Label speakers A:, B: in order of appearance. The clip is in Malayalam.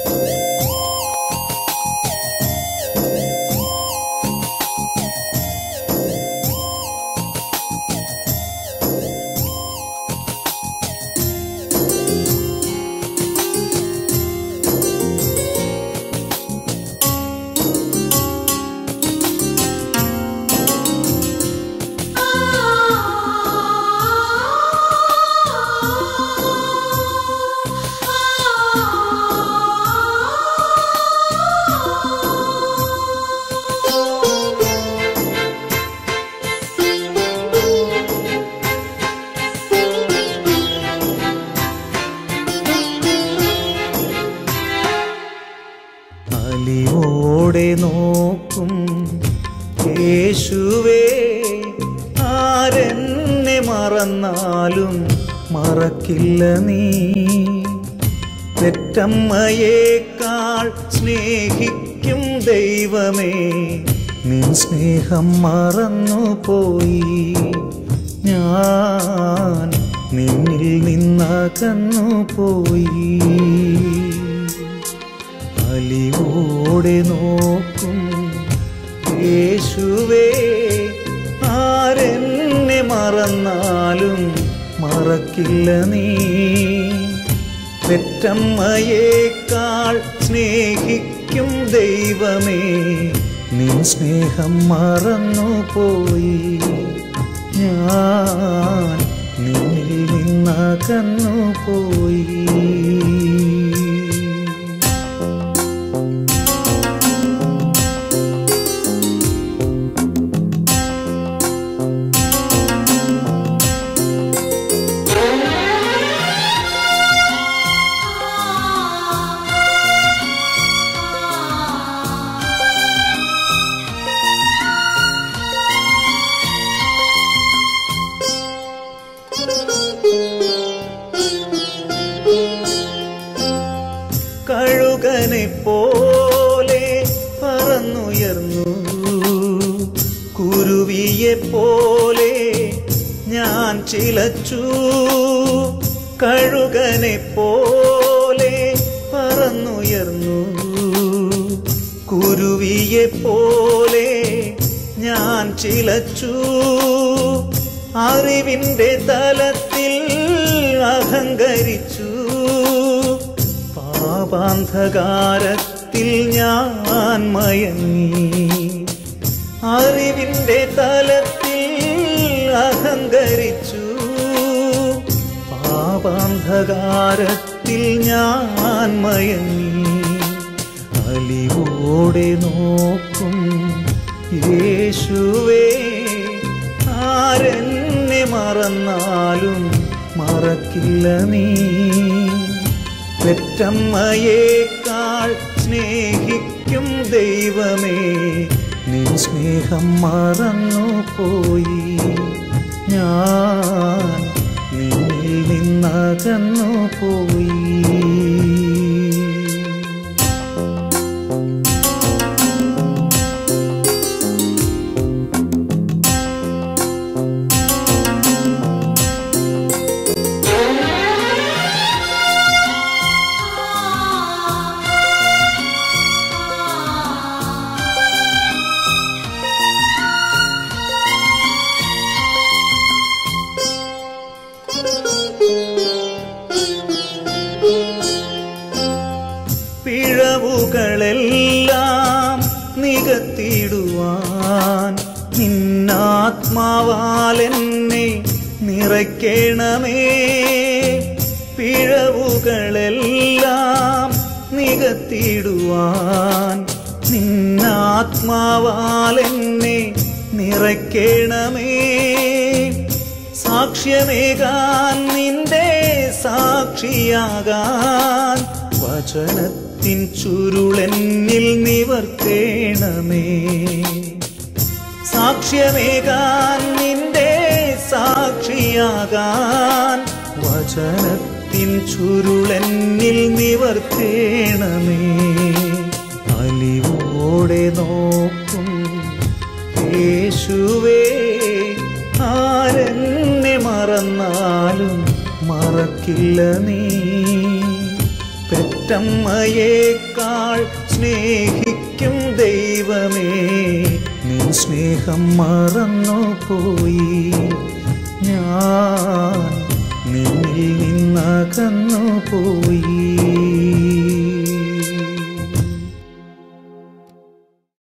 A: അലിവോടെ നോക്കും യേശുവേ ആരെന്നെ മറന്നാലും മറക്കില്ല നീ പെറ്റമ്മയേക്കാൾ സ്നേഹിക്കും ദൈവമേ നിൻ സ്നേഹം മറന്നു പോയി ഞാൻ നിന്നിൽ നിന്നകന്നു പോയി അലിവോടെ നോക്കും യേശുവേ ആരെന്നെ മറന്നാലും മറക്കില്ല നീ പെറ്റമ്മയേക്കാൾ സ്നേഹിക്കും ദൈവമേ നിൻ സ്നേഹം മറന്നു പോയി ഞാൻ നിന്നിൽ നിന്നകന്നു പോയി കഴുകനെ പോലെ പറന്നുയർന്നു കുരുവിയെ പോലെ ഞാൻ ചിലച്ചു കഴുകനെ പോലെ പറന്നുയർന്നു കുരുവിയെ പോലെ ഞാൻ ചിലച്ചു അറിവിന്റെ തലത്തിൽ അഹങ്കരിച്ചു പാപാന്ധകാരത്തിൽ ഞാൻ മയങ്ങി അറിവിന്റെ തലത്തിൽ അഹങ്കരിച്ചു പാപാന്ധകാരത്തിൽ ഞാൻ മയങ്ങി അലിവോടെ നോക്കും യേശുവേ ആരെന്നെ മറന്നാലും മറക്കില്ല നീ പെറ്റമ്മയേക്കാൾ സ്നേഹിക്കും ദൈവമേ നിൻ സ്നേഹം മറന്നു പോയി ഞാൻ നിന്നിൽ നിന്നകന്നു പോയി പിഴവുകളെല്ലാം നികത്തിടുവാൻ നിന്നാത്മാവാൽ എന്നെ നിറയ്ക്കണമേ പിഴവുകളെല്ലാം നികത്തിടുവാൻ നിന്നാത്മാവാൽ എന്നെ നിറയ്ക്കണമേ സാക്ഷ്യമേകാൻ നിന്റെ സാക്ഷിയാകാൻ വചനത്തിൻ ചുരുളെന്നിൽ നിവർത്തേണമേ സാക്ഷ്യമേകാൻ നിന്റെ സാക്ഷിയാകാൻ വചനത്തിൻ ചുരുളെന്നിൽ നിവർത്തേണമേ അലിവോടെ നോക്കും യേശുവേ ആരെന്നെ മറന്നാലും മറക്കില്ല നീ പെറ്റ പെറ്റമ്മയേക്കാൾ സ്നേഹിക്കും ദൈവമേ നിൻ സ്നേഹം മറന്നു പോയി ഞാൻ നിന്നിൽ നിന്നകന്നു പോയി